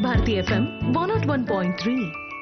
Bharati FM one nought one point three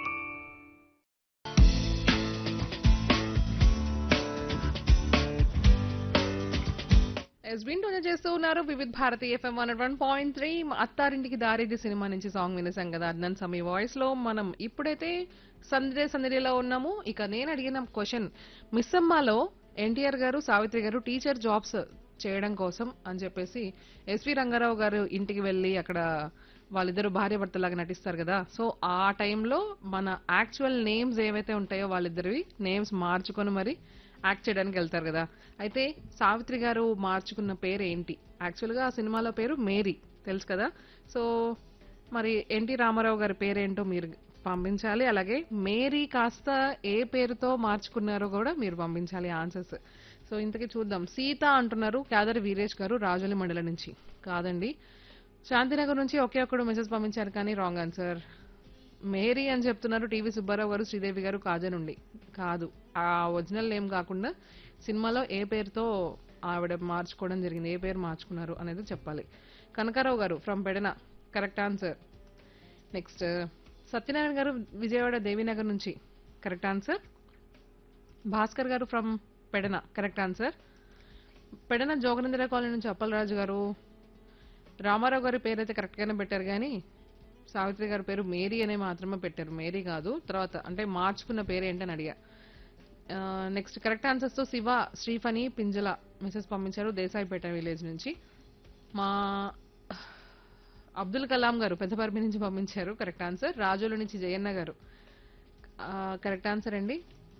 ఎస్ వింటూనే చేస్తూ ఉన్నారు Vividh Bharati FM one one point three Attarintiki Daredi cinema నుంచి సాంగ్ వినేసాం కదా అద్నన్ సమీ వాయిస్ లో మనం ఇప్పుడైతే సందడే సందడిలో ఉన్నాము ఇక నేను అడిగిన క్వశ్చన్ మిస్సమ్మలో ఎన్టీఆర్ గారు సావిత్రి గారు టీచర్ జాబ్స్ చేయడం కోసం అని చెప్పేసి ఎస్వి రంగారావు గారు ఇంటికి వెళ్ళి అక్కడ వాళ్ళిద్దరు భార్య భర్తలాగా నటిస్తారు కదా సో ఆ టైంలో మన యాక్చువల్ నేమ్స్ ఏవైతే ఉంటాయో వాళ్ళిద్దరివి నేమ్స్ మార్చుకొని మరి యాక్ట్ చేయడానికి వెళ్తారు కదా అయితే సావిత్రి గారు మార్చుకున్న పేరు ఏంటి యాక్చువల్గా ఆ సినిమాలో పేరు మేరీ తెలుసు కదా సో మరి ఎన్టీ రామారావు గారి పేరేంటో మీరు పంపించాలి అలాగే మేరీ కాస్త ఏ పేరుతో మార్చుకున్నారో కూడా మీరు పంపించాలి ఆన్సర్స్ సో ఇంతకీ చూద్దాం సీత అంటున్నారు కేదరి వీరేష్ గారు రాజోలి మండలం నుంచి కాదండి శాంతినగర్ నుంచి ఒకే ఒక్కడు మెసేజ్ పంపించారు కానీ రాంగ్ ఆన్సర్ మేరీ అని చెప్తున్నారు టీవీ సుబ్బారావు గారు శ్రీదేవి గారు కాజా నుండి కాదు ఆ ఒరిజినల్ నేమ్ కాకుండా సినిమాలో ఏ పేరుతో ఆవిడ మార్చుకోవడం జరిగింది ఏ పేరు మార్చుకున్నారు అనేది చెప్పాలి Kanakarao garu from Pedana correct answer next Satyanarayana garu Vijayawada Devinagar నుంచి correct answer Bhaskar garu from Pedana correct answer Pedana Joganendra colony నుంచి అప్పలరాజు గారు రామారావు గారి పేరు అయితే కరెక్ట్గానే పెట్టారు కానీ సావిత్రి గారి పేరు మేరీ అనే మాత్రమే పెట్టారు మేరీ కాదు తర్వాత అంటే మార్చుకున్న పేరు ఏంటని అడిగా నెక్స్ట్ కరెక్ట్ ఆన్సర్స్ తో శివ శ్రీఫని పింజల మెసేజ్ పంపించారు దేశాయిపేట విలేజ్ నుంచి మా అబ్దుల్ కలాం గారు పెద్దపర్మి నుంచి పంపించారు కరెక్ట్ ఆన్సర్ రాజోలు నుంచి జయన్న గారు కరెక్ట్ ఆన్సర్ అండి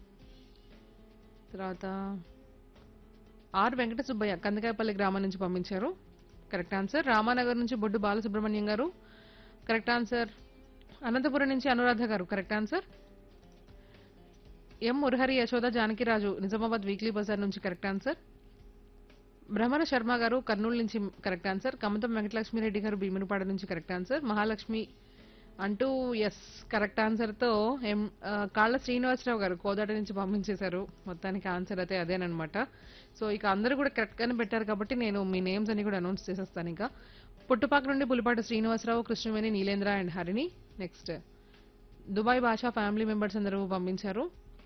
తర్వాత ఆర్ వెంకట సుబ్బయ్య కందకాయపల్లి గ్రామం నుంచి పంపించారు కరెక్ట్ ఆన్సర్ రామానగర్ నుంచి బొడ్డు బాలసుబ్రహ్మణ్యం గారు కరెక్ట్ ఆన్సర్ అనంతపురం నుంచి Anuradha garu correct answer M Murahari Yashoda Janakiraju Nizamabad weekly Bazar నుంచి కరెక్ట్ ఆన్సర్ భ్రమణ శర్మ గారు కర్నూలు నుంచి కరెక్ట్ ఆన్సర్ కమతం వెంకటలక్ష్మిరెడ్డి గారు భీమునిపాడ నుంచి కరెక్ట్ ఆన్సర్ మహాలక్ష్మి అంటూ ఎస్ కరెక్ట్ ఆన్సర్ తో ఎం ఆ, కాళ్ళ శ్రీనివాసరావు గారు కోదాట నుంచి పంపించేశారు మొత్తానికి ఆన్సర్ అయితే అదేనమాట సో ఇక అందరూ కూడా కరెక్ట్ గానే పెట్టారు కాబట్టి నేను మీ నేమ్స్ అని కూడా అనౌన్స్ చేసేస్తాను ఇంకా పుట్టుపాక నుండి Pulipati Srinivasarao Krishnaveni Neelendra and Harini next Dubai Basha family members అందరూ పంపించారు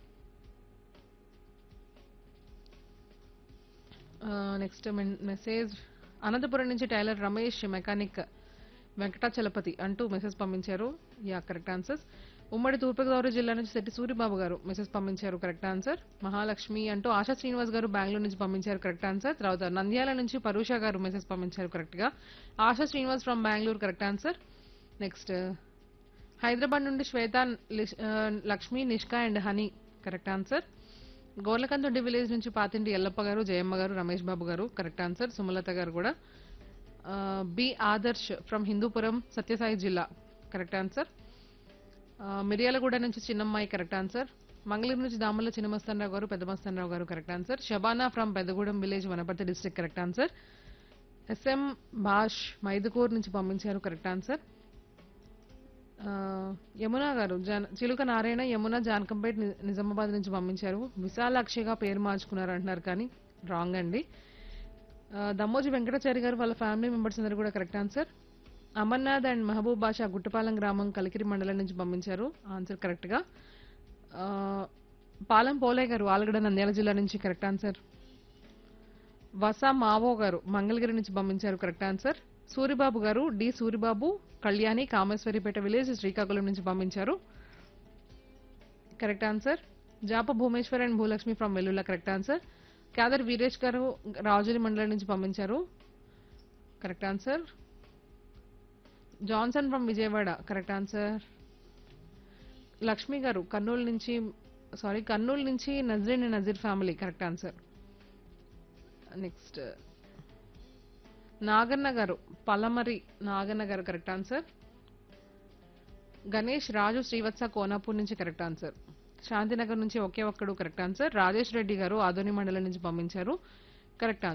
నెక్స్ట్ మెసేజ్ అనంతపురం నుంచి టైలర్ రమేష్ మెకానిక్ వెంకటాచలపతి అంటూ మెసేజ్ పంపించారు యా కరెక్ట్ ఆన్సర్స్ ఉమ్మడి తూర్పుగోదావరి జిల్లా నుంచి శెట్టి సూరిబాబు గారు మెసేజ్ పంపించారు కరెక్ట్ ఆన్సర్ మహాలక్ష్మి అంటూ ఆశా శ్రీనివాస్ గారు బెంగళూరు నుంచి పంపించారు కరెక్ట్ ఆన్సర్ తర్వాత నంద్యాల నుంచి పరూష గారు మెసేజ్ పంపించారు కరెక్ట్ గా Asha Srinivas from Bengaluru correct answer next Hyderabad నుండి శ్వేత లిష్- ఆ, Lakshmi Nishka and Honey correct answer Gorlakandoddi village నుంచి పాతింటి ఎల్లప్ప గారు జయమ్మ గారు రమేష్ బాబు గారు కరెక్ట్ ఆన్సర్ సుమలత గారు కూడా ఆ, బి ఆదర్శ్ ఫ్రమ్ హిందూపురం సత్యసాయి జిల్లా కరెక్ట్ ఆన్సర్ ఆ, మిర్యాలగూడ నుంచి చిన్నమ్మాయి కరెక్ట్ ఆన్సర్ మంగళూరు నుంచి Damalla Chinna Mastan Rao garu Peddamastanarao garu correct answer Shabana from Peddagudem village Wanaparthy district correct answer S M Bhash Mydukuru నుంచి పంపించారు కరెక్ట్ ఆన్సర్ ఆ, యమున గారు జన చిలుక నారాయణ యమున జానకంపేట్ ని- నిజామాబాద్ నుంచి పంపించారు విశాలాక్షిగా పేరు మార్చుకున్నారు అంటున్నారు కానీ రాంగ్ అండి ఆ, దమ్మోజి వెంకటాచారి గారు వాళ్ళ ఫ్యామిలీ మెంబర్స్ అందరూ కూడా correct answer Amarnath and Mahaboob Basha Guttapalem గ్రామం కలికిరి మండలం నుంచి పంపించారు ఆన్సర్ కరెక్ట్ గా ఆ, పాలెం పోలే గారు ఆలగడ నంద్యాల జిల్లా నుంచి కరెక్ట్ ఆన్సర్ వసా మావో గారు మంగళగిరి నుంచి పంపించారు correct answer Suribabu garu D Suribabu Kalyani Kameswaripeta village Srikakulam నుంచి పంపించారు correct answer Japa Bhumeshwar and Bhulakshmi from Vellulla correct answer Kyadar Veeresh garu Rajuli మండలం నుంచి పంపించారు correct answer Johnson from Vijayawada correct answer Lakshmi garu Kurnool నుంచి సారీ కర్నూలు నుంచి Nazreen and Nazeer family correct answer next Naganna garu Palamari Naganna garu correct answer Ganesh Raju Srivatsa Konapur నుంచి కరెక్ట్ ఆన్సర్ శాంతినగర్ నుంచి ఒకే ఒక్కడు కరెక్ట్ ఆన్సర్ రాజేష్ రెడ్డి గారు ఆదోని మండలం నుంచి పంపించారు కరెక్ట్